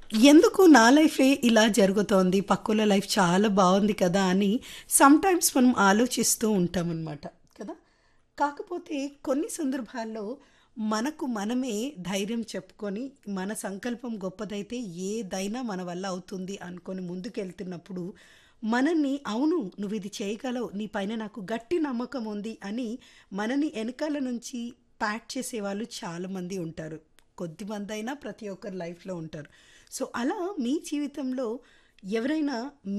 ఎందుకు నా లైఫే ఇలా జరుగుతోంది పక్కోళ్ళ లైఫ్ చాలా బాగుంది కదా అని సమ్టైమ్స్ మనం ఆలోచిస్తూ ఉంటామన్నమాట కదా కాకపోతే కొన్ని సందర్భాల్లో మనకు మనమే ధైర్యం చెప్పుకొని మన సంకల్పం గొప్పదైతే ఏదైనా మన వల్ల అవుతుంది అనుకొని ముందుకెళ్తున్నప్పుడు మనల్ని అవును నువ్వు ఇది చేయగలవు నీ పైన నాకు గట్టి నమ్మకం ఉంది అని మనని వెనకాల నుంచి ప్యాట్ చేసే వాళ్ళు చాలామంది ఉంటారు కొద్దిమంది అయినా ప్రతి ఒక్కరి లైఫ్లో ఉంటారు సో అలా మీ జీవితంలో ఎవరైనా